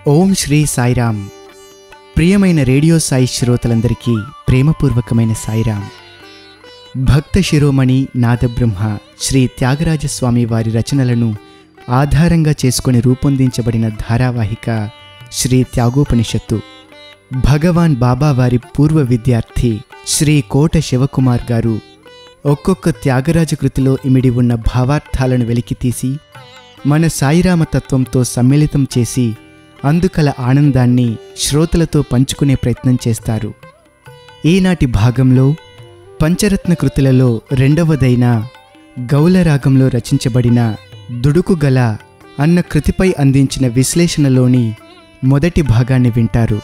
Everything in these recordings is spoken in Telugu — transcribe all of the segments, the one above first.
ఓం శ్రీ సాయిరామ్ ప్రియమైన రేడియో సాయి శ్రోతలందరికీ ప్రేమపూర్వకమైన సాయిరామ్ భక్త శిరోమణి నాదబ్రహ్మ శ్రీ త్యాగరాజస్వామి వారి రచనలను ఆధారంగా చేసుకొని రూపొందించబడిన ధారావాహిక శ్రీ త్యాగోపనిషత్తు భగవాన్ బాబా వారి పూర్వ విద్యార్థి శ్రీ కోట శివకుమార్ గారు ఒక్కొక్క త్యాగరాజ కృతిలో ఇమిడి ఉన్న భావార్థాలను వెలికితీసి మన సాయిరామ తత్వంతో సమ్మిళితం చేసి అందుకల ఆనందాన్ని శ్రోతలతో పంచుకునే ప్రయత్నం చేస్తారు ఈనాటి భాగంలో పంచరత్న కృతులలో రెండవదైన గౌలరాగంలో రచించబడిన దుడుకుగల అన్న కృతిపై అందించిన విశ్లేషణలోని మొదటి భాగాన్ని వింటారు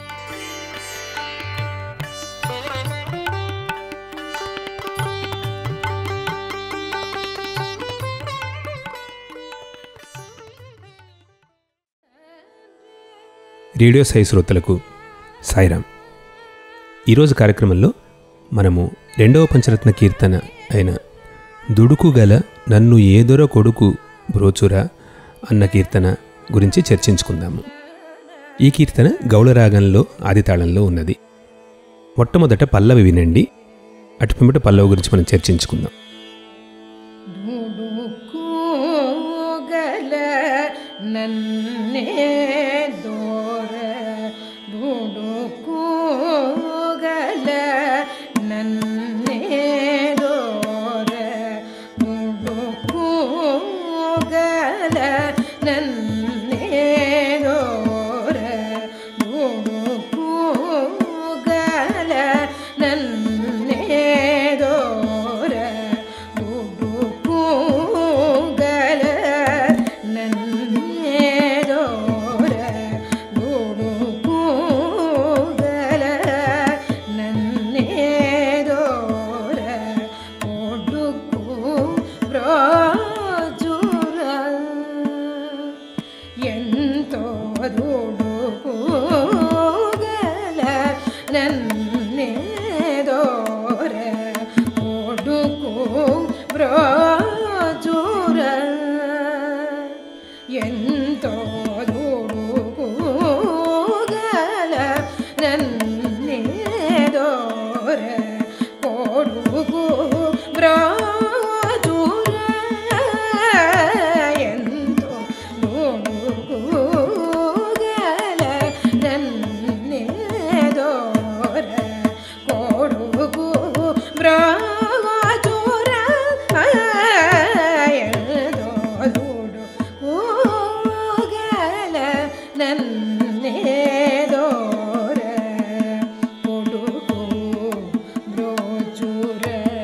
రేడియో సాయి శ్రోతలకు సాయిరామ్ ఈరోజు కార్యక్రమంలో మనము రెండవ పంచరత్న కీర్తన అయిన దుడుకు గల నన్ను ఏదొర కొడుకు బ్రోచురా అన్న కీర్తన గురించి చర్చించుకుందాము ఈ కీర్తన గౌళరాగంలో ఆదితాళంలో ఉన్నది మొట్టమొదట పల్లవి వినండి అటు పిమ్మట పల్లవి గురించి మనం చర్చించుకుందాం ದುಡುಕೂಗಲ ನನ್ನೇ ದೋರ ದುಡುಕೂಗಲ ನನ್ನೇ ದೋರ ದುಡುಕೂಗಲ ನನ್ನೇ ದೋರ ದುಡುಕೂಗಲ ನನ್ನೇ ದೋರ ದುಡುಕೂಗಲ ನನ್ನೇ ದೋರ ದುಡುಕೂಗಲ ನನ್ನೇ ದೋರ ಒಡುಕು ಬ್ರಾಜುರ ಎಂತೋ ದುಡುಕೂಗಲ ನನ್ನೇ ದೋರ ಒಡುಕು ಬ್ರಾಜುರ ಎಂತೋ ದುಡುಕೂಗಲ ನನ್ನೇ ದೋರ ಕೊಡುಗು ಬ್ರಾಜುರ ಎಂತೋ ದುಡುಕೂಗಲ ನನ್ನೇ ದೋರ ಕೊಡುಗು ಬ್ರಾಜುರ ಎಂದೋ ದುಡುಕೂಗಲ ನನ್ನೇ ದೋರ ಕೊಡುಗು ಬ್ರೋಜುರ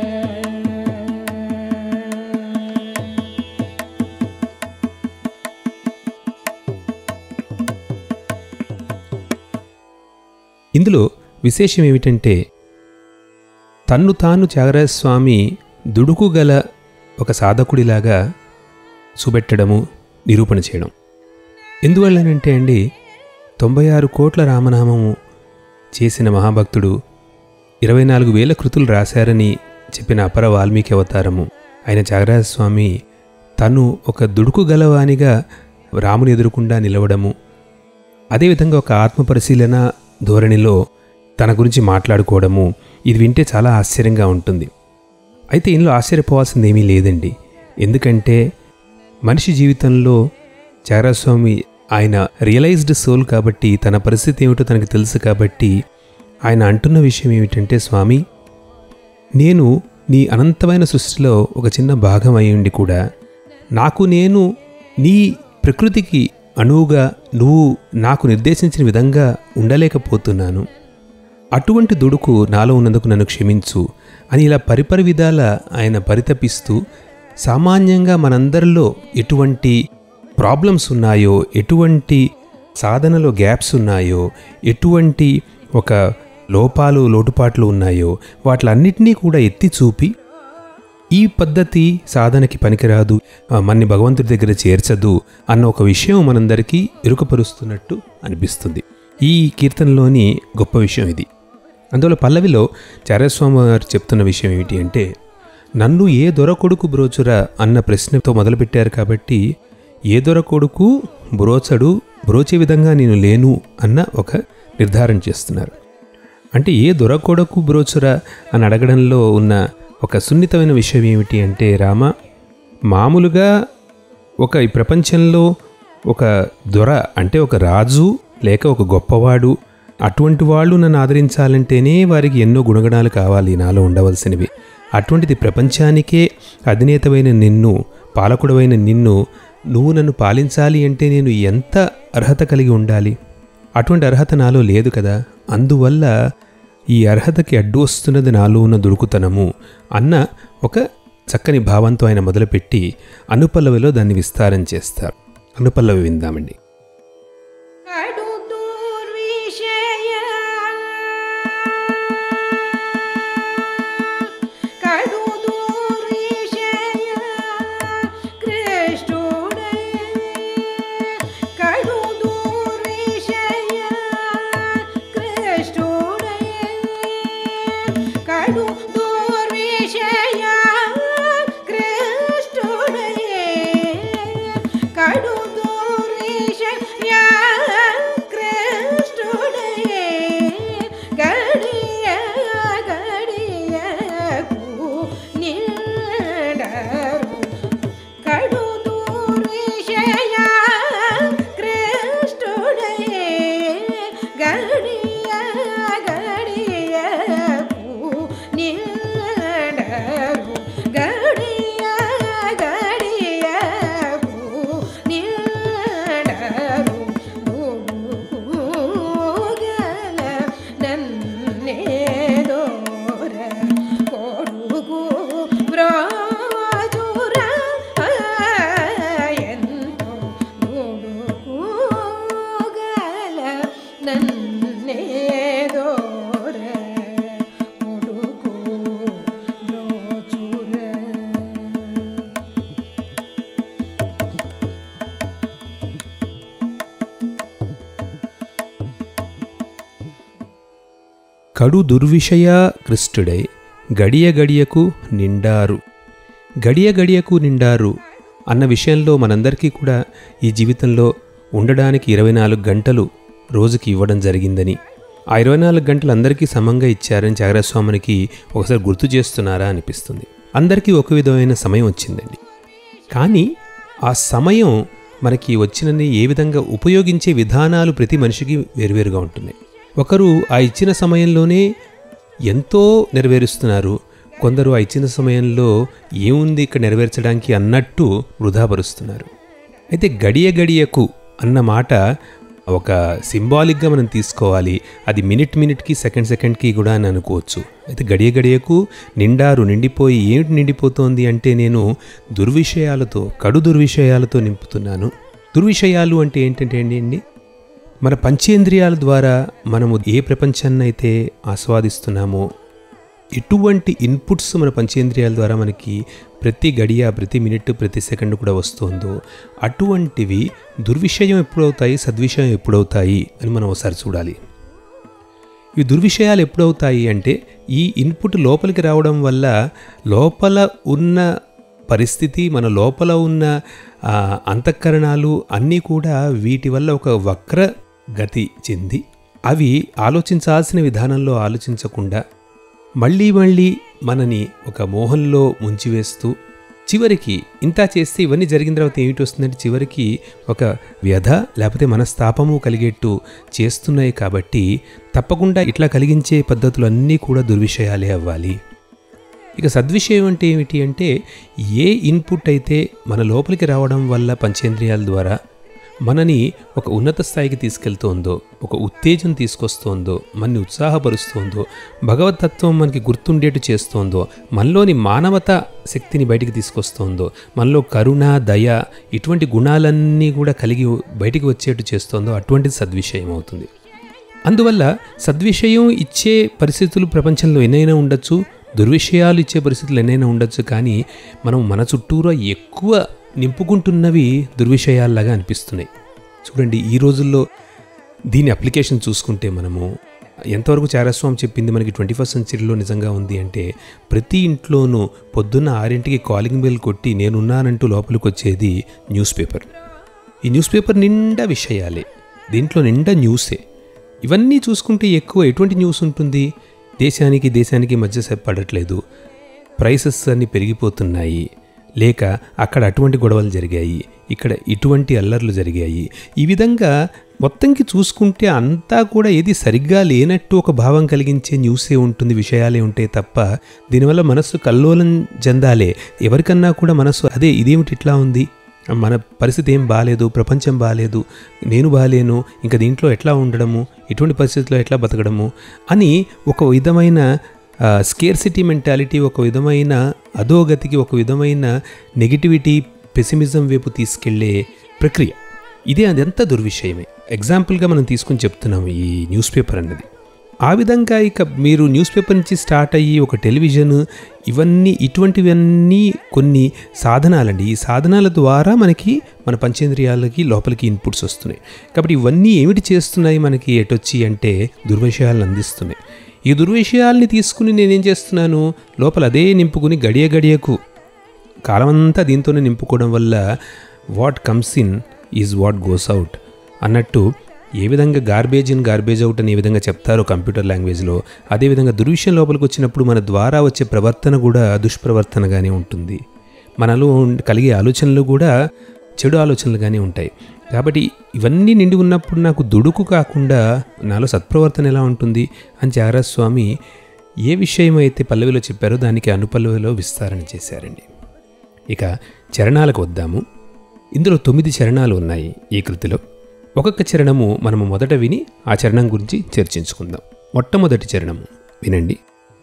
ఇందులో విశేషం ఏమిటంటే తన్ను తాను త్యాగరాజస్వామి దుడుకుగల ఒక సాధకుడిలాగా చూపెట్టడము నిరూపణ చేయడం ఎందువల్లనంటే అండి తొంభై ఆరు కోట్ల రామనామము చేసిన మహాభక్తుడు ఇరవై నాలుగు వేల కృతులు రాశారని చెప్పిన అపర వాల్మీకి అవతారము ఆయన త్యాగరాజస్వామి తను ఒక దుడుకు గలవానిగా రాముని ఎదురుకుండా నిలవడము అదేవిధంగా ఒక ఆత్మ పరిశీలన ధోరణిలో తన గురించి మాట్లాడుకోవడము ఇది వింటే చాలా ఆశ్చర్యంగా ఉంటుంది అయితే ఇందులో ఆశ్చర్యపోవాల్సింది ఏమీ లేదండి ఎందుకంటే మనిషి జీవితంలో చారాస్వామి ఆయన రియలైజ్డ్ సోల్ కాబట్టి తన పరిస్థితి ఏమిటో తనకు తెలుసు కాబట్టి ఆయన అంటున్న విషయం ఏమిటంటే స్వామి నేను నీ అనంతమైన సృష్టిలో ఒక చిన్న భాగం అయి ఉండి కూడా నాకు నేను నీ ప్రకృతికి అణువుగా నువ్వు నాకు నిర్దేశించిన విధంగా ఉండలేకపోతున్నాను అటువంటి దుడుకు నాలో ఉన్నందుకు నన్ను క్షమించు అని ఇలా పరిపరి విధాల ఆయన పరితపిస్తూ సామాన్యంగా మనందరిలో ఎటువంటి ప్రాబ్లమ్స్ ఉన్నాయో ఎటువంటి సాధనలో గ్యాప్స్ ఉన్నాయో ఎటువంటి ఒక లోపాలు లోటుపాట్లు ఉన్నాయో వాటిలన్నిటినీ కూడా ఎత్తి చూపి ఈ పద్ధతి సాధనకి పనికిరాదు ఆ, మన్ని భగవంతుడి దగ్గర చేర్చదు అన్న ఒక విషయం మనందరికీ ఎరుకపరుస్తున్నట్టు అనిపిస్తుంది ఈ కీర్తనలోని గొప్ప విషయం ఇది అందువల్ల పల్లవిలో చారస్వామి గారు చెప్తున్న విషయం ఏమిటి అంటే నన్ను ఏ దొర కొడుకు బ్రోచురా అన్న ప్రశ్నతో మొదలుపెట్టారు కాబట్టి ఏ దొర కొడుకు బ్రోచడు బ్రోచే విధంగా నేను లేను అన్న ఒక నిర్ధారణ చేస్తున్నారు అంటే ఏ దొరకొడకు బ్రోచురా అని అడగడంలో ఉన్న ఒక సున్నితమైన విషయం ఏమిటి అంటే రామ మామూలుగా ఒక ఈ ప్రపంచంలో ఒక దొర అంటే ఒక రాజు లేక ఒక గొప్పవాడు అటువంటి వాళ్ళు నన్ను ఆదరించాలంటేనే వారికి ఎన్నో గుణగణాలు కావాలి నాలో ఉండవలసినవి అటువంటిది ప్రపంచానికే అధినేతమైన నిన్ను పాలకుడవైన నిన్ను నువ్వు నన్ను పాలించాలి అంటే నేను ఎంత అర్హత కలిగి ఉండాలి అటువంటి అర్హత నాలో లేదు కదా అందువల్ల ఈ అర్హతకి అడ్డు వస్తున్నది నాలో ఉన్న దుడుకుతనము అన్న ఒక చక్కని భావంతో ఆయన మొదలుపెట్టి అనుపల్లవిలో దాన్ని విస్తారం చేస్తారు అనుపల్లవి విందామండి కడు దూర్విషయ కడు దూర్విషయ కృష్ణుడే కడు దూర్విషయ కృష్ణుడే కడు దూర్విషయ కృష్ణుడే కడు దూర్విషయ కృష్ణుడే గడియ గడియకు నిండరు కడు దూర్విషయ కృష్ణుడే గడియ గడియకు నిండరు గడియ గడియకు నిండరు గల నన్నేదోర కొడుకు వ్రాజుర ఎంతో గొడుకు గల నన్నేదోర కొడుకు వ్రాజుర కడు దుర్విషయ కృష్టుడై గడియ గడియకు నిండారు గడియ గడియకు నిండారు అన్న విషయంలో మనందరికీ కూడా ఈ జీవితంలో ఉండడానికి ఇరవై నాలుగు గంటలు రోజుకి ఇవ్వడం జరిగిందని ఆ ఇరవై నాలుగు గంటలు అందరికీ సమంగా ఇచ్చారని జాగ్రస్వామినికి ఒకసారి గుర్తు చేస్తున్నారా అనిపిస్తుంది అందరికీ ఒక విధమైన సమయం వచ్చిందండి కానీ ఆ సమయం మనకి వచ్చినని ఏ విధంగా ఉపయోగించే విధానాలు ప్రతి మనిషికి వేరువేరుగా ఉంటున్నాయి ఒకరు ఆ ఇచ్చిన సమయంలోనే ఎంతో నెరవేరుస్తున్నారు కొందరు ఆ ఇచ్చిన సమయంలో ఏముంది ఇక్కడ నెరవేర్చడానికి అన్నట్టు వృధాపరుస్తున్నారు అయితే గడియ గడియకు అన్న మాట ఒక సింబాలిక్గా మనం తీసుకోవాలి అది మినిట్ మినిట్కి సెకండ్ సెకండ్కి కూడా అని అనుకోవచ్చు అయితే గడియ గడియకు నిండారు నిండిపోయి ఏమిటి నిండిపోతోంది అంటే నేను దుర్విషయాలతో కడు దుర్విషయాలతో నింపుతున్నాను దుర్విషయాలు అంటే ఏంటంటే అండి మన పంచేంద్రియాల ద్వారా మనము ఏ ప్రపంచాన్ని అయితే ఆస్వాదిస్తున్నామో ఎటువంటి ఇన్పుట్స్ మన పంచేంద్రియాల ద్వారా మనకి ప్రతి గడియ ప్రతి మినిట్ ప్రతి సెకండ్ కూడా వస్తుందో అటువంటివి దుర్విషయం ఎప్పుడవుతాయి సద్విషయం ఎప్పుడవుతాయి అని మనం ఒకసారి చూడాలి ఈ దుర్విషయాలు ఎప్పుడవుతాయి అంటే ఈ ఇన్పుట్ లోపలికి రావడం వల్ల లోపల ఉన్న పరిస్థితి మన లోపల ఉన్న ఆ, అంతఃకరణాలు అన్నీ కూడా వీటి వల్ల ఒక వక్ర గతి చెంది అవి ఆలోచించాల్సిన విధానంలో ఆలోచించకుండా మళ్ళీ మళ్ళీ మనని ఒక మోహంలో ముంచివేస్తూ చివరికి ఇంత చేస్తే ఇవన్నీ జరిగిన తర్వాత ఏమిటి వస్తుందంటే చివరికి ఒక వ్యధ లేకపోతే మనస్తాపము కలిగేట్టు చేస్తున్నాయి కాబట్టి తప్పకుండా ఇట్లా కలిగించే పద్ధతులు అన్నీ కూడా దుర్విషయాలే అవ్వాలి ఇక సద్విషయం అంటే ఏమిటి అంటే ఏ ఇన్పుట్ అయితే మన లోపలికి రావడం వల్ల పంచేంద్రియాల ద్వారా మనని ఒక ఉన్నత స్థాయికి తీసుకెళ్తోందో ఒక ఉత్తేజం తీసుకొస్తోందో మనని ఉత్సాహపరుస్తోందో భగవతత్వం మనకి గుర్తుండేట్టు చేస్తోందో మనలోని మానవత శక్తిని బయటికి తీసుకొస్తోందో మనలో కరుణ దయ ఇటువంటి గుణాలన్నీ కూడా కలిగి బయటికి వచ్చేట్టు చేస్తోందో అటువంటిది సద్విషయం అవుతుంది అందువల్ల సద్విషయం ఇచ్చే పరిస్థితులు ప్రపంచంలో ఎన్నైనా ఉండొచ్చు దుర్విషయాలు ఇచ్చే పరిస్థితులు ఎన్నైనా ఉండొచ్చు కానీ మనం మన చుట్టూరా ఎక్కువ నింపుకుంటున్నవి దుర్విషయాల్లాగా అనిపిస్తున్నాయి చూడండి ఈ రోజుల్లో దీని అప్లికేషన్ చూసుకుంటే మనము ఎంతవరకు చారస్వామి చెప్పింది మనకి ట్వంటీ ఫస్ట్ సెంచరీలో నిజంగా ఉంది అంటే ప్రతి ఇంట్లోనూ పొద్దున్న ఆరింటికి కాలింగ్ బెల్ కొట్టి నేనున్నానంటూ లోపలికి వచ్చేది న్యూస్ పేపర్ ఈ న్యూస్ పేపర్ నిండా విషయాలే దీంట్లో నిండా న్యూసే ఇవన్నీ చూసుకుంటే ఎక్కువ ఎటువంటి న్యూస్ ఉంటుంది దేశానికి దేశానికి మధ్య స- పడట్లేదు ప్రైసెస్ అన్నీ పెరిగిపోతున్నాయి లేక అక్కడ అటువంటి గొడవలు జరిగాయి ఇక్కడ ఇటువంటి అల్లర్లు జరిగాయి ఈ విధంగా మొత్తంకి చూసుకుంటే అంతా కూడా ఏది సరిగ్గా లేనట్టు ఒక భావం కలిగించే న్యూసే ఉంటుంది విషయాలే ఉంటాయి తప్ప దీనివల్ల మనస్సు కల్లోలం చెందాలే ఎవరికన్నా కూడా మనస్సు అదే ఇదేమిటి ఇట్లా ఉంది మన పరిస్థితి ఏం బాగాలేదు ప్రపంచం బాగాలేదు నేను బాగాలేను ఇంకా దీంట్లో ఎట్లా ఉండడము ఇటువంటి పరిస్థితుల్లో ఎట్లా బతకడము అని ఒక విధమైన స్కేర్సిటీ మెంటాలిటీ ఒక విధమైన అధోగతికి ఒక విధమైన నెగిటివిటీ పెసిమిజం వైపు తీసుకెళ్లే ప్రక్రియ ఇదే అదంతా దుర్విషయమే ఎగ్జాంపుల్గా మనం తీసుకుని చెప్తున్నాము ఈ న్యూస్ పేపర్ అన్నది ఆ విధంగా ఇక మీరు న్యూస్ పేపర్ నుంచి స్టార్ట్ అయ్యి ఒక టెలివిజన్ ఇవన్నీ ఇటువంటివన్నీ కొన్ని సాధనాలండి ఈ సాధనాల ద్వారా మనకి మన పంచేంద్రియాలకి లోపలికి ఇన్పుట్స్ వస్తున్నాయి కాబట్టి ఇవన్నీ ఏమిటి చేస్తున్నాయి మనకి ఎటొచ్చి అంటే దుర్విషయాలను అందిస్తున్నాయి ఈ దుర్విషయాల్ని తీసుకుని నేనేం చేస్తున్నాను లోపల అదే నింపుకుని గడియ గడియకు కాలమంతా దీంతోనే నింపుకోవడం వల్ల what comes in is what goes out అన్నట్టు ఏ విధంగా గార్బేజ్ ఇన్ గార్బేజ్ అవుట్ అని ఏ విధంగా చెప్తారో కంప్యూటర్ లాంగ్వేజ్లో అదేవిధంగా దుర్విషయం లోపలికి వచ్చినప్పుడు మన ద్వారా వచ్చే ప్రవర్తన కూడా దుష్ప్రవర్తనగానే ఉంటుంది మనలో ఉండే- కలిగే ఆలోచనలు కూడా చెడు ఆలోచనలుగానే ఉంటాయి కాబట్టి ఇవన్నీ నిండి ఉన్నప్పుడు నాకు దుడుకు కాకుండా నాలో సత్ప్రవర్తన ఎలా ఉంటుంది అని త్యాగరాజ స్వామి ఏ విషయం అయితే పల్లవిలో చెప్పారో దానికి అనుపల్లవిలో విస్తారణ చేశారండి ఇక చరణాలకు వద్దాము ఇందులో తొమ్మిది చరణాలు ఉన్నాయి ఈ కృతిలో ఒక్కొక్క చరణము మనము మొదట విని ఆ చరణం గురించి చర్చించుకుందాం మొట్టమొదటి చరణము వినండి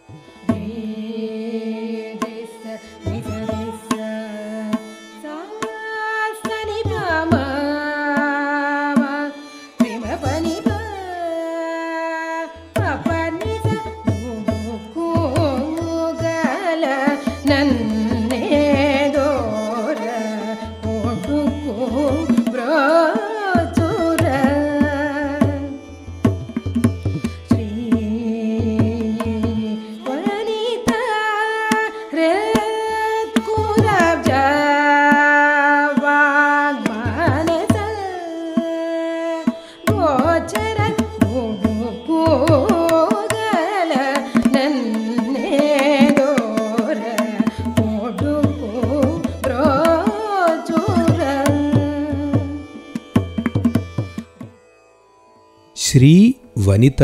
బ్రోచుర శ్రీ వనిత రేత్కురబ్జ వాగ్మానస గోచర గోగల నన్నే దోర ఓడుకు బ్రోచుర శ్రీ వనిత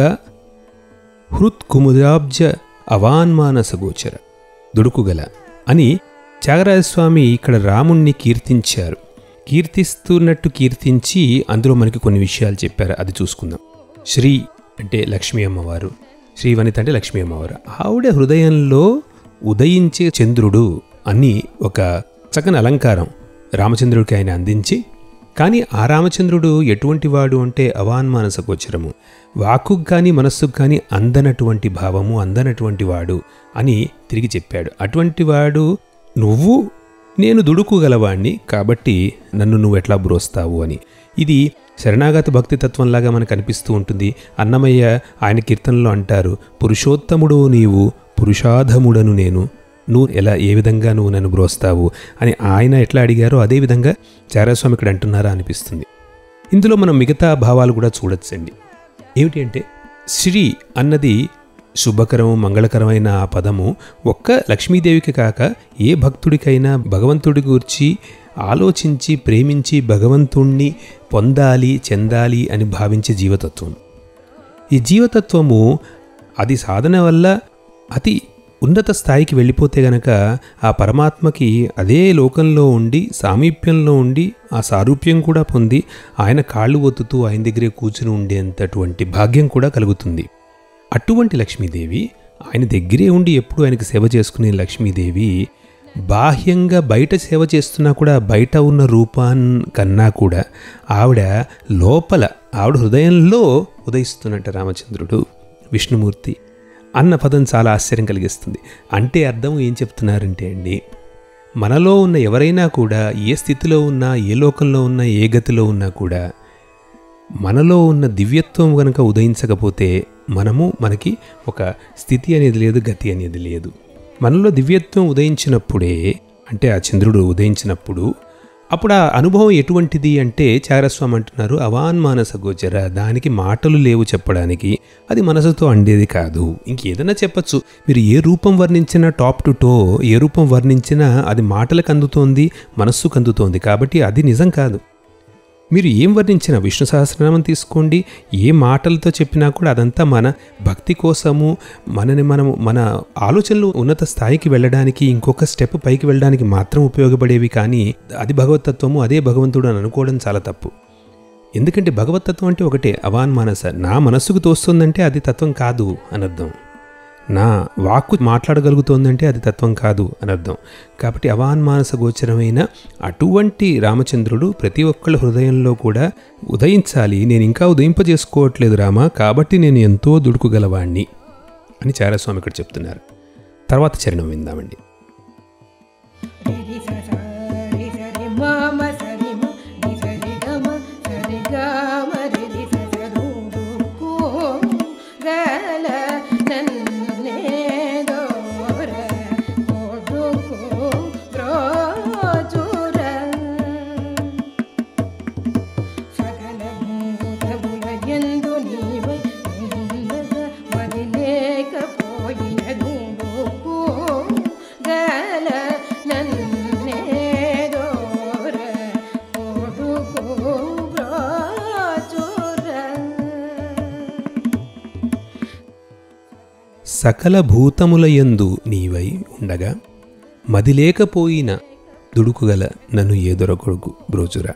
హృత్కుముదాబ్జ అవాన్మానస గోచర దుడుకుగల అని త్యాగరాజస్వామి ఇక్కడ రాముణ్ణి కీర్తించారు కీర్తిస్తున్నట్టు కీర్తించి అందులో మనకి కొన్ని విషయాలు చెప్పారు అది చూసుకుందాం శ్రీ అంటే లక్ష్మీ అమ్మవారు శ్రీ వనిత అంటే లక్ష్మీ అమ్మవారు ఆవిడ హృదయంలో ఉదయించే చంద్రుడు అని ఒక చక్కని అలంకారం రామచంద్రుడికి ఆయన అందించి కానీ ఆ రామచంద్రుడు ఎటువంటి వాడు అంటే అవాన్మానస గోచరము వాక్కుకు కానీ మనస్సుకు కానీ అందనటువంటి భావము అందనటువంటి వాడు అని తిరిగి చెప్పాడు అటువంటి వాడు నువ్వు నేను దుడుకుగలవాణ్ణి కాబట్టి నన్ను నువ్వు ఎట్లా బ్రోస్తావు అని ఇది శరణాగత భక్తి తత్వంలాగా మనకు అనిపిస్తూ ఉంటుంది అన్నమయ్య ఆయన కీర్తనలో అంటారు పురుషోత్తముడు నీవు పురుషాధముడను నేను నువ్వు ఎలా ఏ విధంగా నువ్వు నన్ను బ్రోస్తావు అని ఆయన ఎట్లా అడిగారో అదే విధంగా చారాస్వామి ఇక్కడ అంటున్నారా అనిపిస్తుంది ఇందులో మనం మిగతా భావాలు కూడా చూడొచ్చండి ఏమిటి అంటే శ్రీ అన్నది శుభకరం మంగళకరమైన ఆ పదము ఒక్క లక్ష్మీదేవికి కాక ఏ భక్తుడికైనా భగవంతుడి గురించి ఆలోచించి ప్రేమించి భగవంతుణ్ణి పొందాలి చెందాలి అని భావించే జీవతత్వం ఈ జీవతత్వము అది సాధన వల్ల అతి ఉన్నత స్థాయికి వెళ్ళిపోతే గనక ఆ పరమాత్మకి అదే లోకంలో ఉండి సామీప్యంలో ఉండి ఆ సారూప్యం కూడా పొంది ఆయన కాళ్ళు ఒత్తుతూ ఆయన దగ్గరే కూర్చుని ఉండేంతటువంటి భాగ్యం కూడా కలుగుతుంది అటువంటి లక్ష్మీదేవి ఆయన దగ్గరే ఉండి ఎప్పుడు ఆయనకి సేవ చేసుకునే లక్ష్మీదేవి బాహ్యంగా బయట సేవ చేస్తున్నా కూడా బయట ఉన్న రూపాన్ కన్నా కూడా ఆవిడ లోపల ఆవిడ హృదయంలో ఉదయిస్తున్నట్ట రామచంద్రుడు విష్ణుమూర్తి అన్న పదం చాలా ఆశ్చర్యం కలిగిస్తుంది అంటే అర్థం ఏం చెప్తున్నారంటే అండి మనలో ఉన్న ఎవరైనా కూడా ఏ స్థితిలో ఉన్నా ఏ లోకంలో ఉన్నా ఏ గతిలో ఉన్నా కూడా మనలో ఉన్న దివ్యత్వం కనుక ఉదయించకపోతే మనము మనకి ఒక స్థితి అనేది లేదు గతి అనేది లేదు మనలో దివ్యత్వం ఉదయించినప్పుడే అంటే ఆ చంద్రుడు ఉదయించినప్పుడు అప్పుడు ఆ అనుభవం ఎటువంటిది అంటే చారస్వామి అంటున్నారు అవాన్మానస గోచర దానికి మాటలు లేవు చెప్పడానికి అది మనసుతో అండేది కాదు ఇంకేదైనా చెప్పచ్చు మీరు ఏ రూపం వర్ణించినా టాప్ టు టో ఏ రూపం వర్ణించినా అది మాటలకు అందుతోంది మనస్సుకు అందుతోంది కాబట్టి అది నిజం కాదు మీరు ఏం వర్ణించిన విష్ణు సహస్రనామం తీసుకోండి ఏ మాటలతో చెప్పినా కూడా అదంతా మన భక్తి కోసము మనని మనము మన ఆలోచనలు ఉన్నత స్థాయికి వెళ్ళడానికి ఇంకొక స్టెప్ పైకి వెళ్ళడానికి మాత్రం ఉపయోగపడేవి కానీ అది భగవతత్వము అదే భగవంతుడు అని అనుకోవడం చాలా తప్పు ఎందుకంటే భగవతత్వం అంటే ఒకటే అవాన్ మనస నా మనస్సుకు తోస్తుందంటే అది తత్వం కాదు అని అర్థం నా వాక్కు మాట్లాడగలుగుతోందంటే అది తత్వం కాదు అని అర్థం కాబట్టి అవాన్మానస గోచరమైన అటువంటి రామచంద్రుడు ప్రతి ఒక్కళ్ళ హృదయంలో కూడా ఉదయించాలి నేను ఇంకా ఉదయింపజేసుకోవట్లేదు రామ కాబట్టి నేను ఎంతో దుడుకుగలవాణ్ణి అని చారస్వామి ఇక్కడ చెప్తున్నారు తర్వాత చరణం విందామండి రి స స రి స రి మ మ స రి మ రి స రి గ మ స రి గ మ రి రి స స రు రు కు గల నన్నే దోర కొడు కు ప్రోచుర సకల భూతముల యందు నీవై ఉండగా వదిలేకపోయిన దూడుకు గల నన్నే దోర కొడుకు బ్రోచుర సకల భూతముల యందు నీవై ఉండగా మదిలేకపోయిన దుడుకుగల నన్ను ఏదొరకొడుకు బ్రోచురా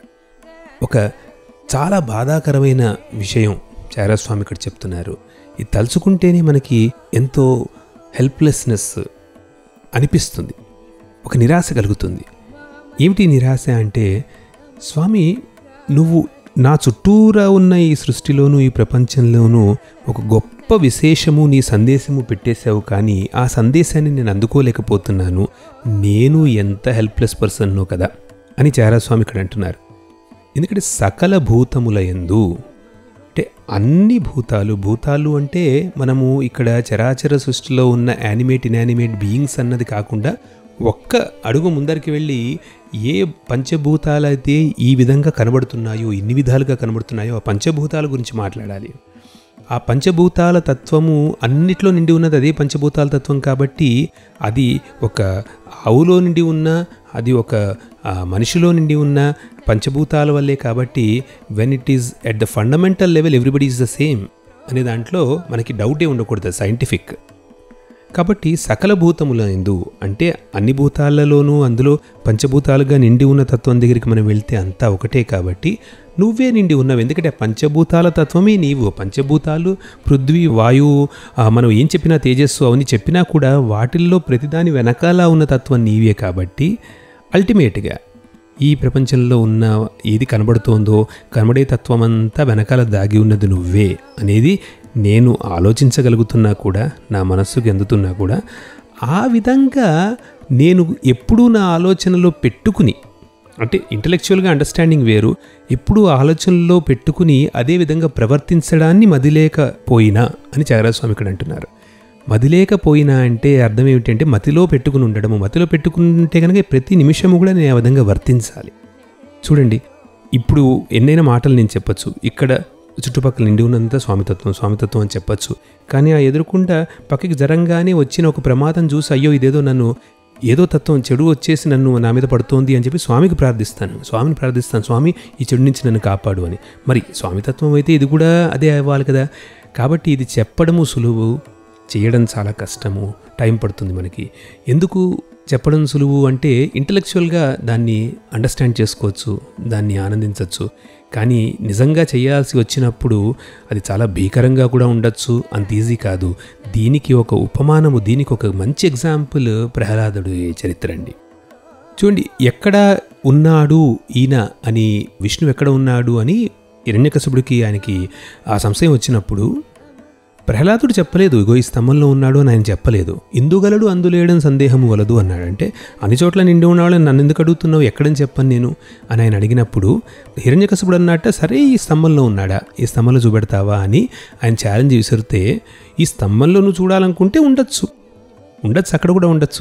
ఒక చాలా బాధాకరమైన విషయం చారస్వామి ఇక్కడ చెప్తున్నారు ఇది తలుచుకుంటేనే మనకి ఎంతో హెల్ప్లెస్నెస్ అనిపిస్తుంది ఒక నిరాశ కలుగుతుంది ఏమిటి నిరాశ అంటే స్వామి నువ్వు నా చుట్టూరా ఉన్న ఈ సృష్టిలోనూ ఈ ప్రపంచంలోనూ ఒక గొప్ప విశేషము నీ సందేశము పెట్టేశావు కానీ ఆ సందేశాన్ని నేను అందుకోలేకపోతున్నాను నేను ఎంత హెల్ప్లెస్ పర్సన్నో కదా అని చారాస్వామి ఇక్కడ అంటున్నారు ఎందుకంటే సకల భూతముల యందు అంటే అన్ని భూతాలు భూతాలు అంటే మనము ఇక్కడ చరాచర సృష్టిలో ఉన్న యానిమేట్ ఇన్యానిమేట్ బీయింగ్స్ అన్నది కాకుండా ఒక్క అడుగు ముందరికి వెళ్ళి ఏ పంచభూతాలైతే ఈ విధంగా కనబడుతున్నాయో ఇన్ని విధాలుగా కనబడుతున్నాయో ఆ పంచభూతాల గురించి మాట్లాడాలి ఆ పంచభూతాల తత్వము అన్నిట్లో నిండి ఉన్నది అదే పంచభూతాల తత్వం కాబట్టి అది ఒక ఆవులో నిండి ఉన్న అది ఒక ఆ, మనిషిలో నిండి ఉన్న పంచభూతాల వల్లే కాబట్టి when it is at the fundamental level everybody is the same అనే దాంట్లో మనకి డౌటే ఉండకూడదు సైంటిఫిక్ కాబట్టి సకల భూతముల ఎందు అంటే అన్ని భూతాలలోనూ అందులో పంచభూతాలుగా నిండి ఉన్న తత్వం దగ్గరికి మనం వెళ్తే అంతా ఒకటే కాబట్టి నువ్వే నిండి ఉన్నావు ఎందుకంటే ఆ పంచభూతాల తత్వమే నీవు పంచభూతాలు పృథ్వీ వాయువు ఆ, మనం ఏం చెప్పినా తేజస్సు అవన్నీ చెప్పినా కూడా వాటిల్లో ప్రతిదాని వెనకాల ఉన్న తత్వం నీవే కాబట్టి అల్టిమేట్గా ఈ ప్రపంచంలో ఉన్న ఏది కనబడుతోందో కనబడే తత్వం అంతా వెనకాల దాగి ఉన్నది నువ్వే అనేది నేను ఆలోచించగలుగుతున్నా కూడా నా మనస్సుకు ఎందుతున్నా కూడా ఆ విధంగా నేను ఎప్పుడూ నా ఆలోచనలో పెట్టుకుని అంటే ఇంటలెక్చువల్గా అండర్స్టాండింగ్ వేరు ఎప్పుడూ ఆలోచనలో పెట్టుకుని అదే విధంగా ప్రవర్తించడాన్ని మదిలేకపోయినా అని చాగరాజస్వామి ఇక్కడ అంటున్నారు మదిలేకపోయినా అంటే అర్థం ఏమిటంటే మతిలో పెట్టుకుని ఉండడము మతిలో పెట్టుకుంటే కనుక ప్రతి నిమిషము కూడా నేను ఆ విధంగా వర్తించాలి చూడండి ఇప్పుడు ఎన్నైనా మాటలు నేను చెప్పొచ్చు ఇక్కడ చుట్టుపక్కల నిండి ఉన్నంత స్వామితత్వం స్వామితత్వం అని చెప్పొచ్చు కానీ ఆ ఎదురుకుండా పక్కకి జరంగానే వచ్చిన ఒక ప్రమాదం చూసి అయ్యో ఇదేదో నన్ను ఏదో తత్వం చెడు వచ్చేసి నన్ను నా మీద పడుతోంది అని చెప్పి స్వామికి ప్రార్థిస్తాను స్వామిని ప్రార్థిస్తాను స్వామి ఈ చెడు నుంచి నన్ను కాపాడు అని మరి స్వామితత్వం అయితే ఇది కూడా అదే అవ్వాలి కదా కాబట్టి ఇది చెప్పడము సులువు చేయడం చాలా కష్టము టైం పడుతుంది మనకి ఎందుకు చెప్పడం సులువు అంటే ఇంటలెక్చువల్గా దాన్ని అండర్స్టాండ్ చేసుకోవచ్చు దాన్ని ఆనందించవచ్చు కానీ నిజంగా చేయాల్సి వచ్చినప్పుడు అది చాలా భీకరంగా కూడా ఉండొచ్చు అంత ఈజీ కాదు దీనికి ఒక ఉపమానము దీనికి ఒక మంచి ఎగ్జాంపుల్ ప్రహ్లాదుడు చరిత్ర అండి చూడండి ఎక్కడ ఉన్నాడు ఈయన అని విష్ణు ఎక్కడ ఉన్నాడు అని హిరణ్యకశుడికి ఆయనకి ఆ సంశయం వచ్చినప్పుడు ప్రహ్లాదుడు చెప్పలేదు ఇగో ఈ స్తంభంలో ఉన్నాడు అని ఆయన చెప్పలేదు ఇందుగలడు అందులేయడం సందేహము వలదు అన్నాడు అంటే అన్ని చోట్ల నిండి ఉన్నాడు నన్ను ఎందుకు అడుగుతున్నావు ఎక్కడని చెప్పను నేను అని ఆయన అడిగినప్పుడు హిరణ్యకశపుడు అన్నట్ట సరే ఈ స్తంభంలో ఉన్నాడా ఈ స్తంభంలో చూపెడతావా అని ఆయన ఛాలెంజ్ విసిరితే ఈ స్తంభంలో నువ్వు చూడాలనుకుంటే ఉండొచ్చు ఉండొచ్చు అక్కడ కూడా ఉండొచ్చు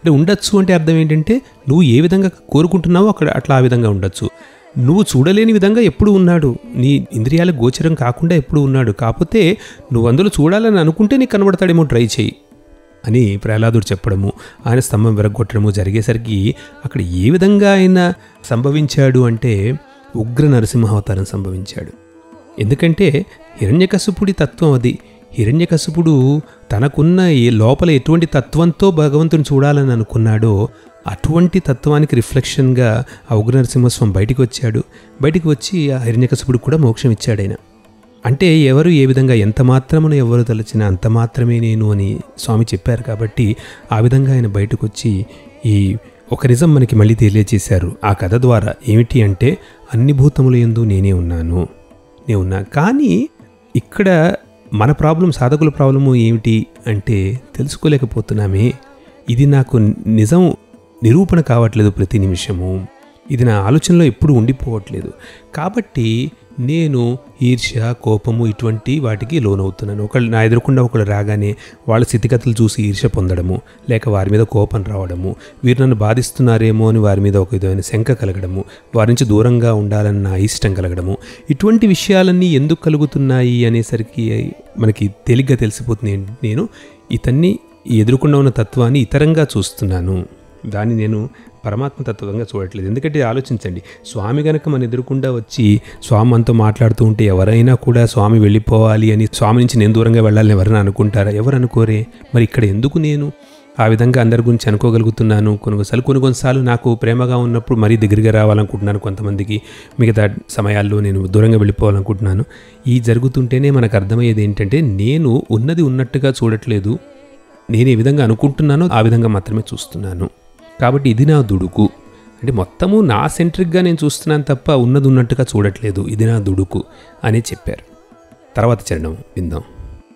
అంటే ఉండొచ్చు అంటే అర్థం ఏంటంటే నువ్వు ఏ విధంగా కోరుకుంటున్నావో అక్కడ అట్లా ఆ విధంగా ఉండొచ్చు నువ్వు చూడలేని విధంగా ఎప్పుడు ఉన్నాడు నీ ఇంద్రియాల గోచరం కాకుండా ఎప్పుడు ఉన్నాడు కాకపోతే నువ్వు అందులో చూడాలని అనుకుంటే నీకు కనబడతాడేమో ట్రై చేయి అని ప్రహ్లాదుడు చెప్పడము ఆయన స్తంభం విరగొట్టడము జరిగేసరికి అక్కడ ఏ విధంగా ఆయన సంభవించాడు అంటే ఉగ్ర నరసింహావతారం సంభవించాడు ఎందుకంటే హిరణ్యకశిపుడి తత్వం అది హిరణ్యకశిపుడు తనకున్న ఏ లోపల ఎటువంటి తత్వంతో భగవంతుని చూడాలని అనుకున్నాడో అటువంటి తత్వానికి రిఫ్లెక్షన్గా ఆ ఉగ్ర నరసింహస్వామి బయటికి వచ్చాడు బయటికి వచ్చి ఆ హిరణ్యకశిపుడు కూడా మోక్షం ఇచ్చాడు ఆయన అంటే ఎవరు ఏ విధంగా ఎంత మాత్రమును ఎవరు తలచినా అంత మాత్రమే నేను అని స్వామి చెప్పారు కాబట్టి ఆ విధంగా ఆయన బయటకు వచ్చి ఈ ఒక నిజం మనకి మళ్ళీ తెలియజేశారు ఆ కథ ద్వారా ఏమిటి అంటే అన్ని భూతముల యందు నేనే ఉన్నాను నేను ఉన్నా కానీ ఇక్కడ మన ప్రాబ్లం సాధకుల ప్రాబ్లము ఏమిటి అంటే తెలుసుకోలేకపోతున్నామే ఇది నాకు నిజం నిరూపణ కావట్లేదు ప్రతి నిమిషము ఇది నా ఆలోచనలో ఎప్పుడు ఉండిపోవట్లేదు కాబట్టి నేను ఈర్ష్య కోపము ఇటువంటి వాటికి లోనవుతున్నాను ఒకళ్ళు నా ఎదురకుండా ఒకళ్ళు రాగానే వాళ్ళ స్థితిగతులు చూసి ఈర్ష్య పొందడము లేక వారి మీద కోపం రావడము వీరు నన్ను బాధిస్తున్నారేమో అని వారి మీద ఒక విధమైన శంక కలగడము వారి నుంచి దూరంగా ఉండాలన్న ఇష్టం కలగడము ఇటువంటి విషయాలన్నీ ఎందుకు కలుగుతున్నాయి అనేసరికి మనకి తేలిగ్గా తెలిసిపోతుంది నేను ఇతన్ని ఎదుర్కొన్న ఉన్న తత్వాన్ని ఇతరంగా చూస్తున్నాను దాన్ని నేను పరమాత్మ తత్వంగా చూడట్లేదు ఎందుకంటే ఆలోచించండి స్వామి గనక మన ఎదురుకుండా వచ్చి స్వామి మనతో మాట్లాడుతూ ఉంటే ఎవరైనా కూడా స్వామి వెళ్ళిపోవాలి అని స్వామి నుంచి నేను దూరంగా వెళ్ళాలని ఎవరైనా అనుకుంటారా ఎవరు అనుకోరే మరి ఇక్కడ ఎందుకు నేను ఆ విధంగా అందరి గురించి అనుకోగలుగుతున్నాను కొన్నిసార్లు కొన్ని కొన్నిసార్లు నాకు ప్రేమగా ఉన్నప్పుడు మరీ దగ్గరగా రావాలనుకుంటున్నాను కొంతమందికి మిగతా సమయాల్లో నేను దూరంగా వెళ్ళిపోవాలనుకుంటున్నాను ఈ జరుగుతుంటేనే మనకు అర్థమయ్యేది ఏంటంటే నేను ఉన్నది ఉన్నట్టుగా చూడట్లేదు నేను ఏ విధంగా అనుకుంటున్నానో ఆ విధంగా మాత్రమే చూస్తున్నాను కాబట్టి ఇది నా దుడుకు అంటే మొత్తము నా సెంట్రిక్గా నేను చూస్తున్నాను తప్ప ఉన్నది ఉన్నట్టుగా చూడట్లేదు ఇది నా దుడుకు అని చెప్పారు తర్వాత చరణం విందాం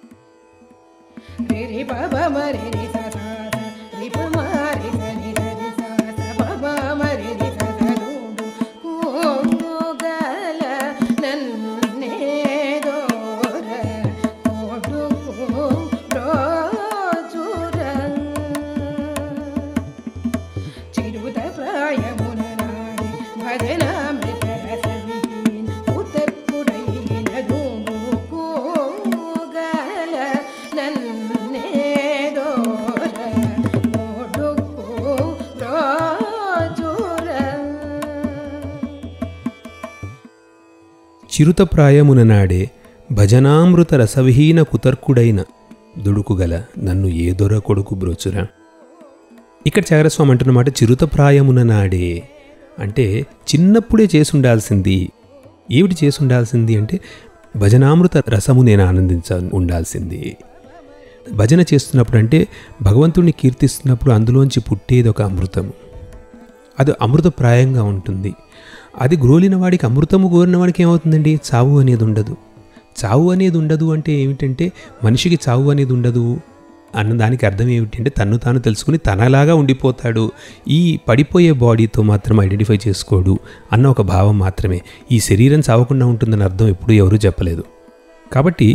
రి రి ప ప మ రి రి స స స రి ప మ రి స ని ద రి స స ప ప మ రి రి స స రు డు కోగల నన్నే దోర కోడుకు రోజుర చిరుత ప్రాయమున నాడి భజనామృత రసవిహీన ఉతర్కుడైన దూడు కోగల నన్నే దోర కోడుకు రోజుర చిరుతప్రాయమున నాడే భజనామృత రసవిహీన కుతర్కుడైన దుడుకుగల నన్ను ఏ దొర కొడుకు బ్రోచురా ఇక్కడ చాగరస్వామి అంటున్న మాట చిరుతప్రాయమున నాడే అంటే చిన్నప్పుడే చేసుండాల్సింది ఏమిటి చేసుండాల్సింది అంటే భజనామృత రసము నేను ఆనందించ ఉండాల్సింది భజన చేస్తున్నప్పుడు అంటే భగవంతుడిని కీర్తిస్తున్నప్పుడు అందులోంచి పుట్టేది ఒక అమృతము అది అమృతప్రాయంగా ఉంటుంది అది గ్రోలిన వాడికి అమృతము కోరిన వాడికి ఏమవుతుందండి చావు అనేది ఉండదు చావు అనేది ఉండదు అంటే ఏమిటంటే మనిషికి చావు అనేది ఉండదు అన్న దానికి అర్థం ఏమిటంటే తన్ను తాను తెలుసుకుని తనలాగా ఉండిపోతాడు ఈ పడిపోయే బాడీతో మాత్రం ఐడెంటిఫై చేసుకోడు అన్న ఒక భావం మాత్రమే ఈ శరీరం చావకుండా ఉంటుందని అర్థం ఎప్పుడూ ఎవరూ చెప్పలేదు కాబట్టి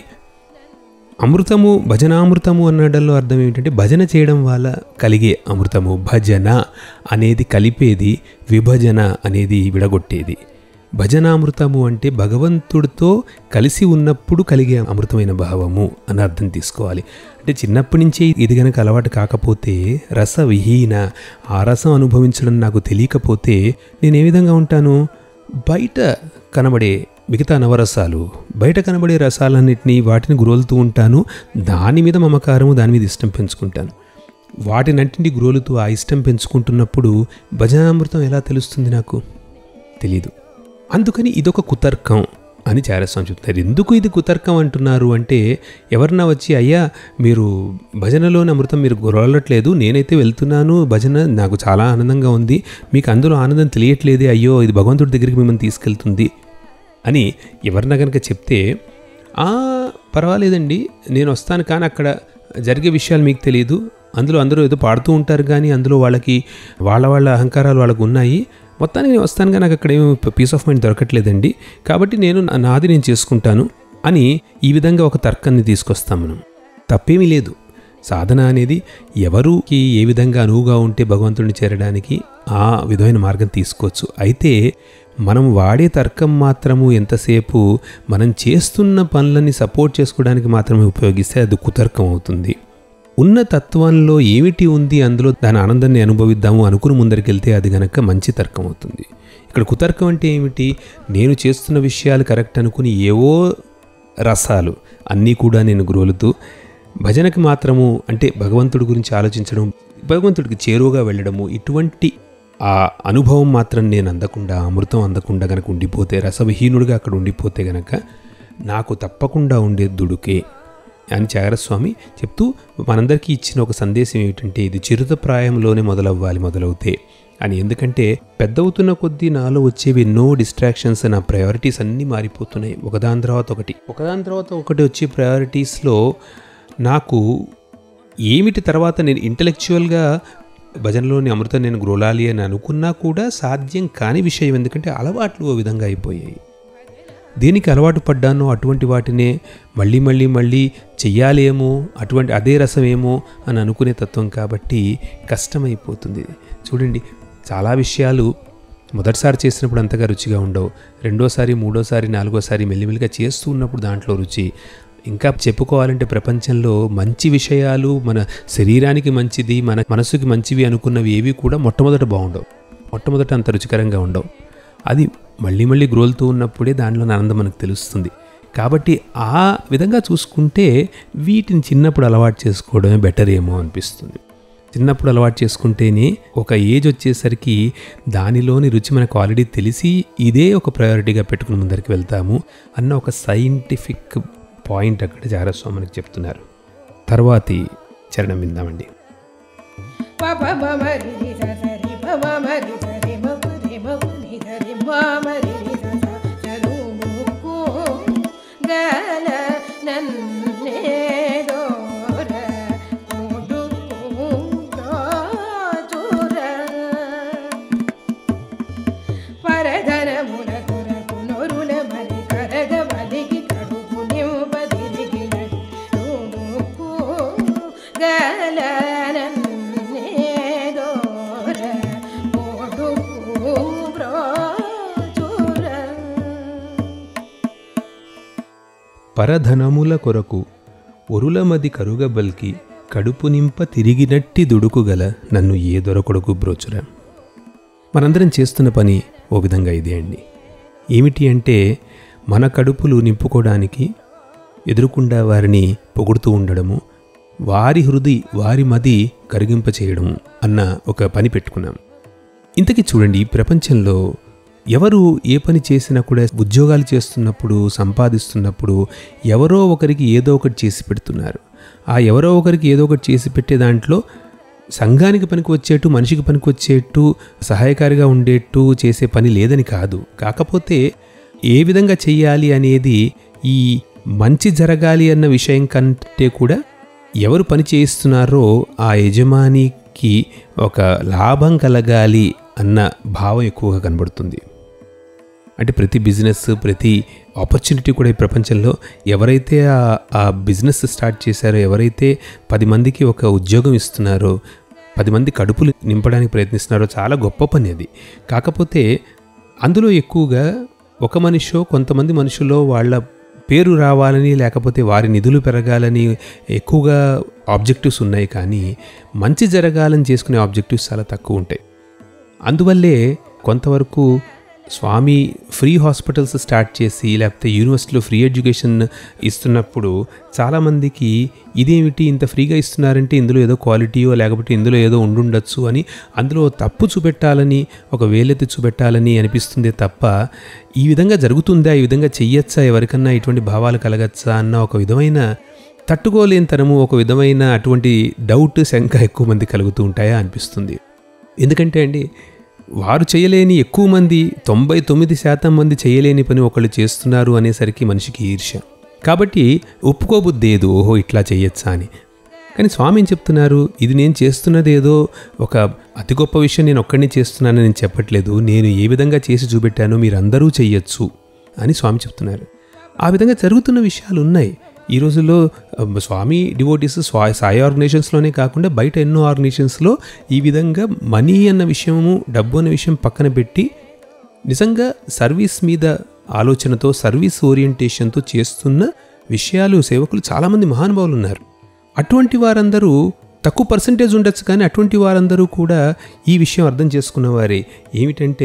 అమృతము భజనామృతము అనడంలో అర్థం ఏమిటంటే భజన చేయడం వల్ల కలిగే అమృతము భజన అనేది కలిపేది విభజన అనేది విడగొట్టేది భజనామృతము అంటే భగవంతుడితో కలిసి ఉన్నప్పుడు కలిగే అమృతమైన భావము అని అర్థం తీసుకోవాలి అంటే చిన్నప్పటి నుంచే ఇది గనక అలవాటు కాకపోతే రస విహీన ఆ రసం అనుభవించడం నాకు తెలియకపోతే నేను ఏ విధంగా ఉంటాను బయట కనబడే మిగతా నవరసాలు బయట కనబడే రసాలన్నింటినీ వాటిని గురోలుతూ ఉంటాను దాని మీద మమకారము దాని మీద ఇష్టం పెంచుకుంటాను వాటినంటిని గురోలుతూ ఆ ఇష్టం పెంచుకుంటున్నప్పుడు భజనామృతం ఎలా తెలుస్తుంది నాకు తెలీదు అందుకని ఇదొక కుతర్కం అని చారస్వామి చెప్తారు ఎందుకు ఇది కుతర్కం అంటున్నారు అంటే ఎవరన్నా వచ్చి అయ్యా మీరు భజనలోని అమృతం మీరు గురవట్లేదు నేనైతే వెళ్తున్నాను భజన నాకు చాలా ఆనందంగా ఉంది మీకు అందులో ఆనందం తెలియట్లేదే అయ్యో ఇది భగవంతుడి దగ్గరికి మిమ్మల్ని తీసుకెళ్తుంది అని ఎవరన్నా కనుక చెప్తే "ఆ, పర్వాలేదండి నేను వస్తాను కానీ అక్కడ జరిగే విషయాలు మీకు తెలియదు అందులో అందరూ ఏదో పాడుతూ ఉంటారు కానీ అందులో వాళ్ళకి వాళ్ళ వాళ్ళ అహంకారాలు వాళ్ళకు ఉన్నాయి మొత్తానికి నేను వస్తాను కానీ నాకు అక్కడ ఏమి పీస్ ఆఫ్ మైండ్ దొరకట్లేదండి కాబట్టి నేను నా- నాది నేను చేసుకుంటాను అని ఈ విధంగా ఒక తర్కాన్ని తీసుకొస్తాం మనం తప్పేమీ లేదు సాధన అనేది ఎవరుకి ఏ విధంగా అనువుగా ఉంటే భగవంతుడిని చేరడానికి ఆ విధమైన మార్గం తీసుకోవచ్చు అయితే మనం వాడే తర్కం మాత్రము ఎంతసేపు మనం చేస్తున్న పనులని సపోర్ట్ చేసుకోవడానికి మాత్రమే ఉపయోగిస్తే అది కుతర్కం అవుతుంది ఉన్న తత్వంలో ఏమిటి ఉంది అందులో దాని ఆనందాన్ని అనుభవిద్దాము అనుకుని ముందరికెళ్తే అది గనక మంచి తర్కం అవుతుంది ఇక్కడ కుతర్కం అంటే ఏమిటి నేను చేస్తున్న విషయాలు కరెక్ట్ అనుకుని ఏవో రసాలు అన్నీ కూడా నేను గ్రోలుతూ భజనకి మాత్రము అంటే భగవంతుడి గురించి ఆలోచించడం భగవంతుడికి చేరువగా వెళ్ళడము ఇటువంటి ఆ అనుభవం మాత్రం నేను అందకుండా అమృతం అందకుండా గనక ఉండిపోతే రసవిహీనుడిగా అక్కడ ఉండిపోతే గనక నాకు తప్పకుండా ఉండే దుడుకే అని చాగరస్వామి చెప్తూ మనందరికీ ఇచ్చిన ఒక సందేశం ఏమిటంటే ఇది చిరుత ప్రాయంలోనే మొదలవ్వాలి మొదలవుతే అని ఎందుకంటే పెద్దవుతున్న కొద్దీ నాలో వచ్చేవి ఎన్నో డిస్ట్రాక్షన్స్ నా ప్రయారిటీస్ అన్నీ మారిపోతున్నాయి ఒకదాని తర్వాత ఒకటి ఒకదాని తర్వాత ఒకటి వచ్చే ప్రయారిటీస్లో నాకు ఏమిటి తర్వాత నేను ఇంటలెక్చువల్గా భజనలోని అమృతం నేను గ్రోలాలి అని అనుకున్నా కూడా సాధ్యం కాని విషయం ఎందుకంటే అలవాట్లు ఓ విధంగా అయిపోయాయి దేనికి అలవాటు పడ్డానో అటువంటి వాటినే మళ్ళీ మళ్ళీ మళ్ళీ చెయ్యాలేమో అటువంటి అదే రసమేమో అని అనుకునే తత్వం కాబట్టి కష్టమైపోతుంది చూడండి చాలా విషయాలు మొదటిసారి చేసినప్పుడు అంతగా రుచిగా ఉండవు రెండోసారి మూడోసారి నాలుగోసారి మెల్లిమెల్లిగా చేస్తూ ఉన్నప్పుడు దాంట్లో రుచి ఇంకా చెప్పుకోవాలంటే ప్రపంచంలో మంచి విషయాలు మన శరీరానికి మంచిది మన మనసుకి మంచివి అనుకున్నవి ఏవి కూడా మొట్టమొదట బాగుండవు మొట్టమొదట అంత రుచికరంగా ఉండవు అది మళ్ళీ మళ్ళీ గ్రోలుతూ ఉన్నప్పుడే దానిలో ఆనందం మనకు తెలుస్తుంది కాబట్టి ఆ విధంగా చూసుకుంటే వీటిని చిన్నప్పుడు అలవాటు చేసుకోవడమే బెటర్ ఏమో అనిపిస్తుంది చిన్నప్పుడు అలవాటు చేసుకుంటేనే ఒక ఏజ్ వచ్చేసరికి దానిలోని రుచి మనకు ఆల్రెడీ తెలిసి ఇదే ఒక ప్రయారిటీగా పెట్టుకుని ముందరికి వెళ్తాము అన్న ఒక సైంటిఫిక్ పాయింట్ అక్కడ జారస్వామి మనకు చెప్తున్నారు తర్వాతి చరణం విందామండి పప మమరి ని స సరి ప మమరి సరి మ పరి మ ని సరి మ మరి ని స స సరు కు గల నన్నే దోర కోడు రాజుర పరధనముల కొరకు నొరుల మరి కరగ బలికి కడుపు నింపదిరిగి నడుకు గలనన్నే దోర కొడుకు బ్రోచుర పరధనముల కొరకు ఒరులమది కరుగబల్కి కడుపు నింప తిరిగినట్టి దుడుకుగల నన్ను ఏ దొరకొడుకు బ్రోచురా మనందరం చేస్తున్న పని ఓ విధంగా ఇదే అండి ఏమిటి అంటే మన కడుపులు నింపుకోవడానికి ఎదురుకుండా వారిని పొగుడుతూ ఉండడము వారి హృది వారి మది కరిగింప చేయడము అన్న ఒక పని పెట్టుకున్నాం ఇంతకీ చూడండి ఈ ప్రపంచంలో ఎవరు ఏ పని చేసినా కూడా ఉద్యోగాలు చేస్తున్నప్పుడు సంపాదిస్తున్నప్పుడు ఎవరో ఒకరికి ఏదో ఒకటి చేసి పెడుతున్నారు ఆ ఎవరో ఒకరికి ఏదో ఒకటి చేసి పెట్టే దాంట్లో సంఘానికి పనికి వచ్చేట్టు మనిషికి పనికి వచ్చేట్టు సహాయకారిగా ఉండేట్టు చేసే పని లేదని కాదు కాకపోతే ఏ విధంగా చెయ్యాలి అనేది ఈ మంచి జరగాలి అన్న విషయం కంటే కూడా ఎవరు పని చేయిస్తున్నారో ఆ యజమానికి ఒక లాభం కలగాలి అన్న భావం ఎక్కువగా కనబడుతుంది అంటే ప్రతి బిజినెస్ ప్రతి ఆపర్చునిటీ కూడా ఈ ప్రపంచంలో ఎవరైతే ఆ- ఆ బిజినెస్ స్టార్ట్ చేశారో ఎవరైతే పది మందికి ఒక ఉద్యోగం ఇస్తున్నారో పది మంది కడుపులు నింపడానికి ప్రయత్నిస్తున్నారో చాలా గొప్ప పని అది కాకపోతే అందులో ఎక్కువగా ఒక మనిషో కొంతమంది మనుషుల్లో వాళ్ళ పేరు రావాలని లేకపోతే వారి నిధులు పెరగాలని ఎక్కువగా ఆబ్జెక్టివ్స్ ఉన్నాయి కానీ మంచి జరగాలని చేసుకునే ఆబ్జెక్టివ్స్ చాలా తక్కువ ఉంటాయి అందువల్లే కొంతవరకు స్వామి ఫ్రీ హాస్పిటల్స్ స్టార్ట్ చేసి లేకపోతే యూనివర్సిటీలో ఫ్రీ ఎడ్యుకేషన్ ఇస్తున్నప్పుడు చాలామందికి ఇదేమిటి ఇంత ఫ్రీగా ఇస్తున్నారంటే ఇందులో ఏదో క్వాలిటీయో లేకపోతే ఇందులో ఏదో ఉండుండొచ్చు అని అందులో తప్పు చూపెట్టాలని ఒక వేలెత్తి చూపెట్టాలని అనిపిస్తుందే తప్ప ఈ విధంగా జరుగుతుందా ఈ విధంగా చెయ్యొచ్చా ఎవరికన్నా ఇటువంటి భావాలు కలగచ్చా అన్న ఒక విధమైన తట్టుకోలేని తనము ఒక విధమైన అటువంటి డౌట్ శంక ఎక్కువ మంది కలుగుతూ ఉంటాయా అనిపిస్తుంది ఎందుకంటే అండి వారు చేయలేని ఎక్కువ మంది తొంభై తొమ్మిది శాతం మంది చేయలేని పని ఒకళ్ళు చేస్తున్నారు అనేసరికి మనిషికి ఈర్ష్య కాబట్టి ఒప్పుకోబుద్ది ఏదో ఓహో ఇట్లా చేయొచ్చా అని కానీ స్వామి ఏం చెప్తున్నారు ఇది నేను చేస్తున్నది ఏదో ఒక అతి గొప్ప విషయం నేను ఒక్కడిని చేస్తున్నానని నేను చెప్పట్లేదు నేను ఏ విధంగా చేసి చూపెట్టానో మీరందరూ చెయ్యొచ్చు అని స్వామి చెప్తున్నారు ఆ విధంగా జరుగుతున్న విషయాలు ఉన్నాయి ఈ రోజుల్లో ఆ, స్వామి డివోటీస్ స్వా సాయి ఆర్గనైజేషన్స్లోనే కాకుండా బయట ఎన్నో ఆర్గనైజేషన్స్లో ఈ విధంగా మనీ అన్న విషయము డబ్బు అన్న విషయం పక్కన పెట్టి నిజంగా సర్వీస్ మీద ఆలోచనతో సర్వీస్ ఓరియంటేషన్తో చేస్తున్న విషయాలు సేవకులు చాలామంది మహానుభావులు ఉన్నారు అటువంటి వారందరూ తక్కువ పర్సంటేజ్ ఉండొచ్చు కానీ అటువంటి వారందరూ కూడా ఈ విషయం అర్థం చేసుకున్న వారే ఏమిటంటే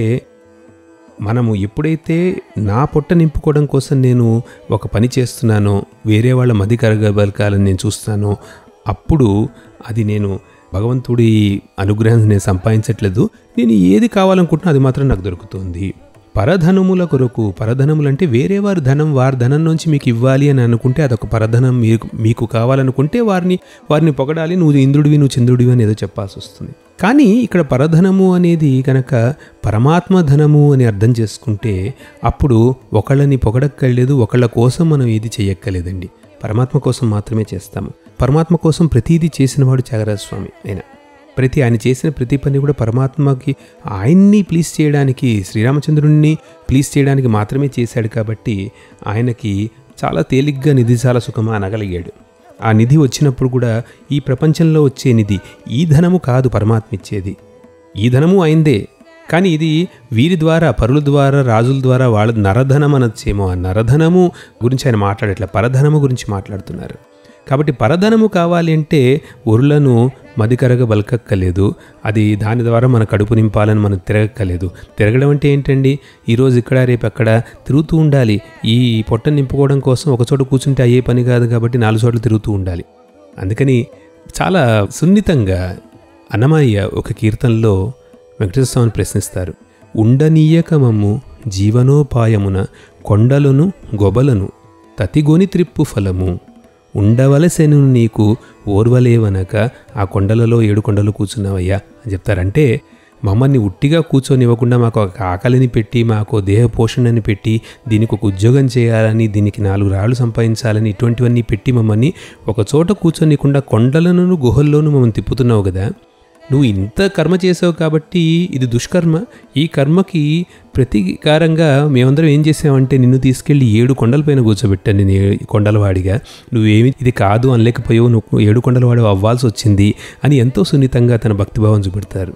మనము ఎప్పుడైతే నా పొట్ట నింపుకోవడం కోసం నేను ఒక పని చేస్తున్నానో వేరే వాళ్ళ మది కరగబలకాలని నేను చూస్తానో అప్పుడు అది నేను భగవంతుడి అనుగ్రహం నేను సంపాదించట్లేదు నేను ఏది కావాలనుకుంటున్నా అది మాత్రం నాకు దొరుకుతుంది పరధనముల కొరకు పరధనములు అంటే వేరే వారి ధనం వారి ధనం నుంచి మీకు ఇవ్వాలి అని అనుకుంటే అదొక పరధనం మీకు మీకు కావాలనుకుంటే వారిని వారిని పొగడాలి నువ్వు ఇంద్రుడివి నువ్వు చంద్రుడివి అని ఏదో చెప్పాల్సి వస్తుంది కానీ ఇక్కడ పరధనము అనేది కనుక పరమాత్మ ధనము అని అర్థం చేసుకుంటే అప్పుడు ఒకళ్ళని పొగడక్కర్లేదు ఒకళ్ళ కోసం మనం ఏది చేయక్కర్లేదండి పరమాత్మ కోసం మాత్రమే చేస్తాము పరమాత్మ కోసం ప్రతీది చేసినవాడు త్యాగరాజ స్వామి ఆయన ప్రతి ఆయన చేసిన ప్రతి పని కూడా పరమాత్మకి ఆయన్ని ప్లీజ్ చేయడానికి శ్రీరామచంద్రుణ్ణి ప్లీజ్ చేయడానికి మాత్రమే చేశాడు కాబట్టి ఆయనకి చాలా తేలిగ్గా నిధి చాలా సుఖమా అనగలిగాడు ఆ నిధి వచ్చినప్పుడు కూడా ఈ ప్రపంచంలో వచ్చే నిధి ఈ ధనము కాదు పరమాత్మ ఇచ్చేది ఈ ధనము అయిందే కానీ ఇది వీరి ద్వారా పరుల ద్వారా రాజుల ద్వారా వాళ్ళ నరధనం అనొచ్చేమో ఆ నరధనము గురించి ఆయన మాట్లాడట్లే పరధనము గురించి మాట్లాడుతున్నారు కాబట్టి పరధనము కావాలి అంటే ఒరులను మదికరగ బలకక్కలేదు అది దాని ద్వారా మన కడుపు నింపాలని మనం తిరగక్కలేదు తిరగడం అంటే ఏంటండి ఈరోజు ఇక్కడ రేపు అక్కడ తిరుగుతూ ఉండాలి ఈ పొట్ట నింపుకోవడం కోసం ఒక చోట కూర్చుంటే అయ్యే పని కాదు కాబట్టి నాలుగు చోట్ల తిరుగుతూ ఉండాలి అందుకని చాలా సున్నితంగా అన్నమయ్య ఒక కీర్తనలో వెంకటేశ్వర స్వామిని ప్రశ్నిస్తారు ఉండనీయకమము జీవనోపాయమున కొండలను గొబలను తతిగొని త్రిప్పు ఫలము ఉండవలసెను నీకు ఓర్వలేవనక ఆ కొండలలో ఏడు కొండలు కూర్చున్నావయ్యా అని చెప్తారంటే మమ్మల్ని ఉట్టిగా కూర్చొనివ్వకుండా మాకు ఒక ఆకలిని పెట్టి మాకు దేహ పోషణని పెట్టి దీనికి ఒక ఉద్యోగం చేయాలని దీనికి నాలుగు రాళ్ళు సంపాదించాలని ఇటువంటివన్నీ పెట్టి మమ్మల్ని ఒక చోట కూర్చొనికుండా కొండలను గుహల్లోనూ మమ్మల్ని తిప్పుతున్నావు కదా నువ్వు ఇంత కర్మ చేసావు కాబట్టి ఇది దుష్కర్మ ఈ కర్మకి ప్రతీకారంగా మేమందరం ఏం చేసామంటే నిన్ను తీసుకెళ్ళి ఏడు కొండలపైన కూర్చోబెట్టాను నేను ఏ- కొండలవాడిగా నువ్వేమి ఇది కాదు అనలేకపోయావు నువ్వు ఏడు కొండలవాడు అవ్వాల్సి వచ్చింది అని ఎంతో సున్నితంగా తన భక్తిభావం చూపెడతారు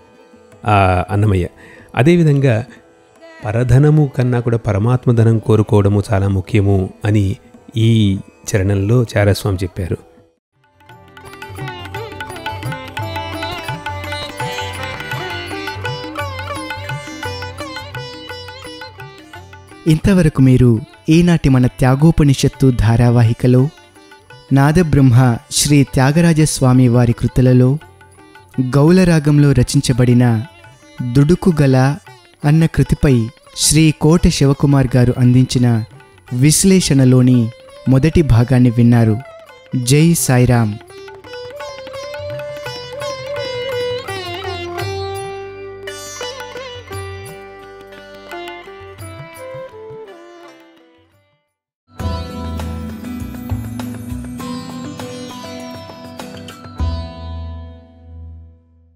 ఆ అన్నమయ్య అదేవిధంగా పరధనము కన్నా కూడా పరమాత్మ ధనం కోరుకోవడము చాలా ముఖ్యము అని ఈ చరణంలో చారస్వామి చెప్పారు ఇంతవరకు మీరు ఈనాటి మన త్యాగోపనిషత్తు ధారావాహికలో నాదబ్రహ్మ శ్రీ త్యాగరాజస్వామి వారి కృతులలో గౌలరాగంలో రచించబడిన దుడుకుగల అన్న కృతిపై శ్రీ కోట శివకుమార్ గారు అందించిన విశ్లేషణలోని మొదటి భాగాన్ని విన్నారు జై సాయిరామ్